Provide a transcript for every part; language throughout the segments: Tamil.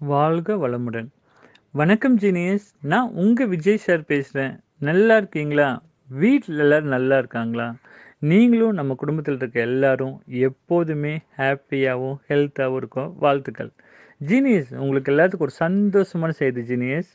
வாழ்க வளமுடன் வணக்கம் ஜீனியஸ் நான் உங்கள் விஜய் சார் பேசுகிறேன் நல்லா இருக்கீங்களா வீட்டில் எல்லோரும் நல்லா இருக்காங்களா நீங்களும் நம்ம குடும்பத்தில் இருக்க எல்லாரும் எப்போதுமே ஹாப்பியாகவும் ஹெல்த்தாகவும் இருக்கும் வாழ்த்துக்கள் ஜீனியஸ் உங்களுக்கு எல்லாத்துக்கும் ஒரு சந்தோஷமான செய்தி ஜீனியஸ்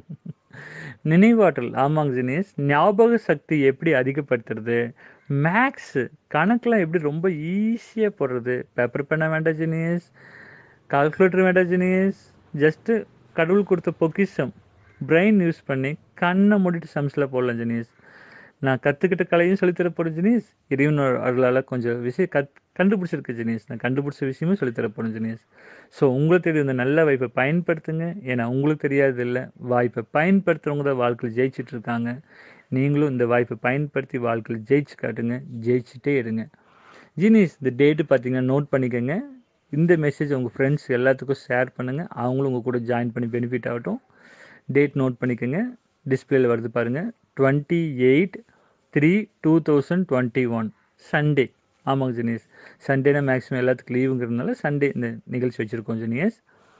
நினைவாற்றல் ஆமாங்க ஜீனியஸ் ஞாபக சக்தி எப்படி அதிகப்படுத்துறது மேக்ஸு கணக்கெலாம் எப்படி ரொம்ப ஈஸியாக போடுறது பேப்பர் பண்ண வேண்டாம் ஜீனியஸ் கால்குலேட்டர் வேண்டாம் ஜீனியஸ் ஜஸ்ட்டு கடவுள் கொடுத்த பொக்கிஷம் பிரெயின் யூஸ் பண்ணி கண்ணை மூடிட்டு சம்ஸில் போடலாம் ஜெனியஸ் நான் கற்றுக்கிட்ட கலையும் சொல்லித்தர போகிறேன் ஜெனியஸ் இறைவன் அவர்களால் கொஞ்சம் விஷயம் கத் கண்டுபிடிச்சிருக்கு ஜெனியஸ் நான் கண்டுபிடிச்ச விஷயமும் சொல்லித்தர போகிறேன் ஜெனியஸ் ஸோ உங்களுக்கு தெரியும் இந்த நல்ல வாய்ப்பை பயன்படுத்துங்க ஏன்னா உங்களுக்கு தெரியாது இல்லை வாய்ப்பை பயன்படுத்துகிறவங்க தான் வாழ்க்கையில் ஜெயிச்சிட்டு இருக்காங்க நீங்களும் இந்த வாய்ப்பை பயன்படுத்தி வாழ்க்கையில் ஜெயிச்சு காட்டுங்க ஜெயிச்சுட்டே இருங்க ஜீனிஸ் இந்த டேட்டு பார்த்தீங்கன்னா நோட் பண்ணிக்கோங்க இந்த மெசேஜ் உங்கள் ஃப்ரெண்ட்ஸ் எல்லாத்துக்கும் ஷேர் பண்ணுங்கள் அவங்களும் உங்கள் கூட ஜாயின் பண்ணி பெனிஃபிட் ஆகட்டும் டேட் நோட் பண்ணிக்கோங்க டிஸ்பிளேல வருது பாருங்கள் twenty eight three two thousand twenty one Sunday ஆமாங்க ஜெனியஸ் சண்டேனா மேக்ஸிமம் எல்லாத்துக்கும் லீவுங்கிறதுனால சண்டே இந்த நிகழ்ச்சி வச்சுருக்கோம் ஜெனியஸ்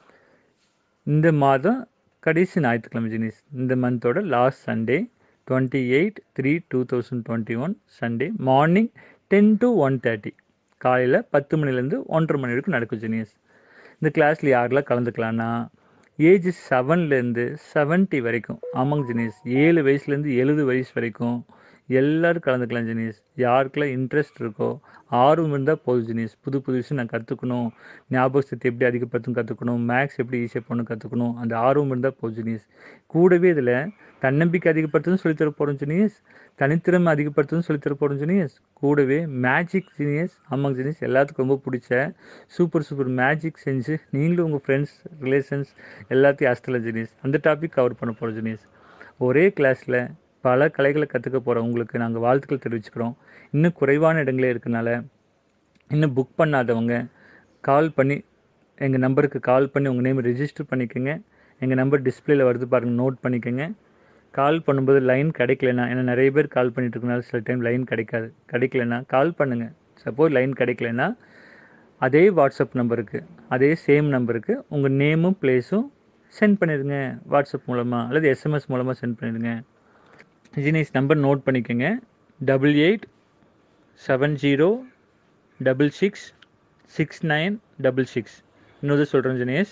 இந்த மாதம் கடைசி ஞாயிற்றுக்கிழமை ஜெனியஸ் இந்த மந்தோட last Sunday twenty eight three two thousand twenty one Sunday morning ten to one thirty காலையில் பத்து மணிலேருந்து ஒன்றரை மணி வரைக்கும் நடக்கும் ஜெனியஸ் இந்த கிளாஸில் யாரெல்லாம் கலந்துக்கலான்னா ஏஜ் செவன்லேருந்து செவன்ட்டி வரைக்கும் ஆமாங்க ஜெனியஸ் ஏழு வயசுலேருந்து எழுபது வயசு வரைக்கும் எல்லோரும் கலந்துக்கலாம் ஜெனியஸ் யாருக்கெல்லாம் இன்ட்ரெஸ்ட் இருக்கோ ஆர்வம் இருந்தால் போதும் ஜெனியஸ் புது புது விஷயம் நான் கற்றுக்கணும் ஞாபக சக்தி எப்படி அதிகப்படுத்தும் கற்றுக்கணும் மேக்ஸ் எப்படி ஈஸியாக பண்ணணும் கற்றுக்கணும் அந்த ஆர்வம் இருந்தால் போதும் ஜெனியஸ் கூடவே இதில் தன்னம்பிக்கை அதிகப்படுத்துன்னு சொல்லித்தர போகிறோம் ஜெனியஸ் தனித்திறமை அதிகப்படுத்துன்னு சொல்லித்தர போகிறோம் ஜெனியஸ் கூடவே மேஜிக் ஜீனியஸ் ஆமாங்க ஜீனியஸ் எல்லாத்துக்கும் ரொம்ப பிடிச்ச சூப்பர் சூப்பர் மேஜிக் செஞ்சு நீங்களும் உங்கள் ஃப்ரெண்ட்ஸ் ரிலேஷன்ஸ் எல்லாத்தையும் அஸ்தல ஜீனியஸ் அந்த டாபிக் கவர் பண்ண போகிறோம் ஜீனியஸ் ஒரே கிளாஸில் பல கலைகளை கற்றுக்க போகிற உங்களுக்கு நாங்கள் வாழ்த்துக்கள் தெரிவிச்சுக்கிறோம் இன்னும் குறைவான இடங்களே இருக்கனால இன்னும் புக் பண்ணாதவங்க கால் பண்ணி எங்கள் நம்பருக்கு கால் பண்ணி உங்கள் நேம் ரிஜிஸ்டர் பண்ணிக்கோங்க எங்கள் நம்பர் டிஸ்பிளேல வருது பாருங்கள் நோட் பண்ணிக்கோங்க கால் பண்ணும்போது லைன் கிடைக்கலனா ஏன்னா நிறைய பேர் கால் பண்ணிட்டு இருக்கனால சில டைம் லைன் கிடைக்காது கிடைக்கலனா கால் பண்ணுங்கள் சப்போஸ் லைன் கிடைக்கலனா அதே வாட்ஸ்அப் நம்பருக்கு அதே சேம் நம்பருக்கு உங்கள் நேமும் ப்ளேஸும் சென்ட் பண்ணிடுங்க வாட்ஸ்அப் மூலமாக அல்லது எஸ்எம்எஸ் மூலமாக சென்ட் பண்ணிடுங்க ஜினிஸ் நம்பர் நோட் பண்ணிக்கோங்க double eight seven zero double six six nine double six இன்னொரு சொல்கிறேன் ஜினேஷ்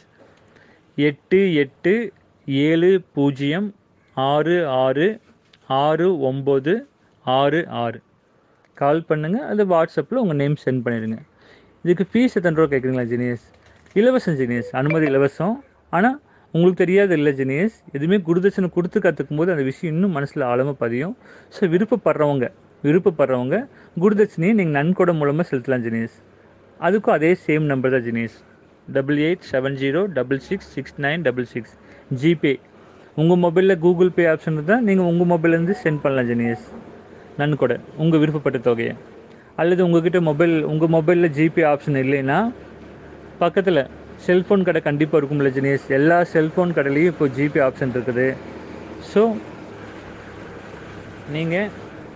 எட்டு எட்டு ஏழு பூஜ்ஜியம் ஆறு ஆறு ஆறு ஒம்பது ஆறு ஆறு கால் பண்ணுங்கள் அது வாட்ஸ்அப்பில் உங்கள் நேம் சென்ட் பண்ணிடுங்க இதுக்கு ஃபீஸ் எத்தனை ரூபா கேட்குறீங்களா ஜினியஸ் இலவசம் ஜினியஸ் அனுமதி இலவசம் ஆனால் உங்களுக்கு தெரியாது இல்லை ஜினியஸ் எதுவுமே குருதட்சணை கொடுத்து கற்றுக்கும் போது அந்த விஷயம் இன்னும் மனசில் ஆழமாக பதியும் ஸோ விருப்பப்படுறவங்க விருப்பப்படுறவங்க குருதட்சணையை நீங்கள் நன்கொடை மூலமாக செலுத்தலாம் ஜினியஸ் அதுக்கும் அதே சேம் நம்பர் தான் genius double eight seven zero double six six nine double six GPay உங்கள் மொபைலில் கூகுள் பே ஆப்ஷன் இருந்தால் நீங்கள் உங்கள் மொபைல்லேருந்து சென்ட் பண்ணலாம் ஜெனியஸ் நன்கொடை உங்கள் விருப்பப்பட்ட தொகையை அல்லது உங்ககிட்ட மொபைல் உங்கள் மொபைலில் ஜிபே ஆப்ஷன் இல்லைன்னா பக்கத்தில் செல்ஃபோன் கடை கண்டிப்பாக இருக்கும்ல ஜெனியஸ் எல்லா செல்ஃபோன் கடையிலையும் இப்போ ஜிபே ஆப்ஷன் இருக்குது ஸோ நீங்கள்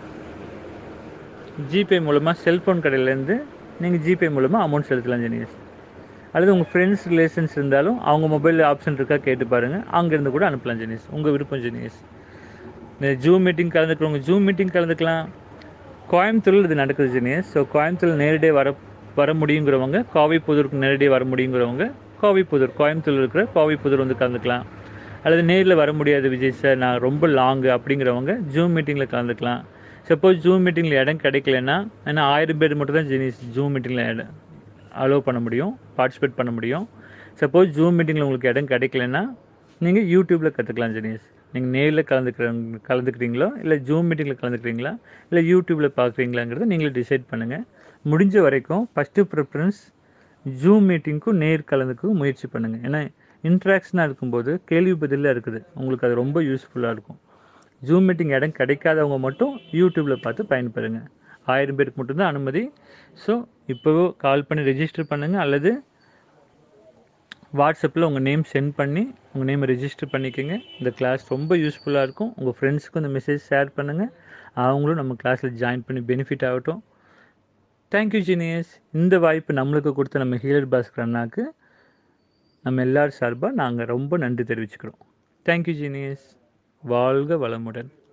ஜிபே மூலமாக செல்ஃபோன் கடையிலேருந்து நீங்கள் ஜிபே மூலமாக அமௌண்ட் செலுத்தலாம் ஜெனியஸ் அல்லது உங்கள் ஃப்ரெண்ட்ஸ் ரிலேஷன்ஸ் இருந்தாலும் அவங்க மொபைலில் ஆப்ஷன் இருக்கா கேட்டு பாருங்கள் அங்கேருந்து கூட அனுப்பலாம் ஜெனியஸ் உங்கள் விருப்பம் ஜெனியஸ் இந்த ஜூம் மீட்டிங் கலந்துக்கிறவங்க ஜூம் மீட்டிங் கலந்துக்கலாம் கோயம்புத்தூரில் இது நடக்குது ஜெனியஸ் ஸோ கோயம்புத்தூர் நேரடியாக வர வர முடியுங்கிறவங்க கோவைப்புதூருக்கு நேரடியாக வர முடியுங்கிறவங்க கோவைப்புதூர் கோயம்புத்தூர் இருக்கிற கோவைப்புதூர் வந்து கலந்துக்கலாம் அல்லது நேரில் வர முடியாது விஜய் சார் நான் ரொம்ப லாங்கு அப்படிங்கிறவங்க ஜூம் மீட்டிங்கில் கலந்துக்கலாம் சப்போஸ் ஜூம் மீட்டிங்கில் இடம் கிடைக்கலன்னா ஏன்னா ஆயிரம் பேர் மட்டும் தான் ஜெனிஸ் ஜூம் மீட்டிங்கில் இடம் அலோவ் பண்ண முடியும் பார்ட்டிசிபேட் பண்ண முடியும் சப்போஸ் ஜூம் மீட்டிங்கில் உங்களுக்கு இடம் கிடைக்கலன்னா நீங்கள் யூடியூப்பில் கற்றுக்கலாம் ஜெனியஸ் நீங்கள் நேரில் கலந்துக்கிற கலந்துக்கிறீங்களோ இல்லை ஜூம் மீட்டிங்கில் கலந்துக்கிறீங்களா இல்லை யூடியூப்பில் பார்க்குறீங்களாங்கிறத நீங்களே டிசைட் பண்ணுங்கள் முடிஞ்ச வரைக்கும் ஃபஸ்ட்டு ப்ரிஃபரன்ஸ் ஜூம் மீட்டிங்க்கும் நேர் கலந்துக்கும் முயற்சி பண்ணுங்கள் ஏன்னா இன்ட்ராக்ஷனாக இருக்கும்போது கேள்வி பதிலாக இருக்குது உங்களுக்கு அது ரொம்ப யூஸ்ஃபுல்லாக இருக்கும் ஜூம் மீட்டிங் இடம் கிடைக்காதவங்க மட்டும் யூடியூப்பில் பார்த்து பயன்பெறுங்க ஆயிரம் பேருக்கு மட்டும்தான் அனுமதி ஸோ இப்போவோ கால் பண்ணி ரெஜிஸ்டர் பண்ணுங்கள் அல்லது வாட்ஸ்அப்பில் உங்கள் நேம் சென்ட் பண்ணி உங்கள் நேமை ரெஜிஸ்டர் பண்ணிக்கோங்க இந்த கிளாஸ் ரொம்ப யூஸ்ஃபுல்லாக இருக்கும் உங்கள் ஃப்ரெண்ட்ஸுக்கும் இந்த மெசேஜ் ஷேர் பண்ணுங்கள் அவங்களும் நம்ம கிளாஸில் ஜாயின் பண்ணி பெனிஃபிட் ஆகட்டும் தேங்க்யூ ஜீனியஸ் இந்த வாய்ப்பு நம்மளுக்கு கொடுத்த நம்ம ஹீலர் பாஸ்கர் அண்ணாக்கு நம்ம எல்லார் சார்பாக நாங்கள் ரொம்ப நன்றி தெரிவிச்சுக்கிறோம் தேங்க்யூ ஜீனியஸ் வாழ்க வளமுடன்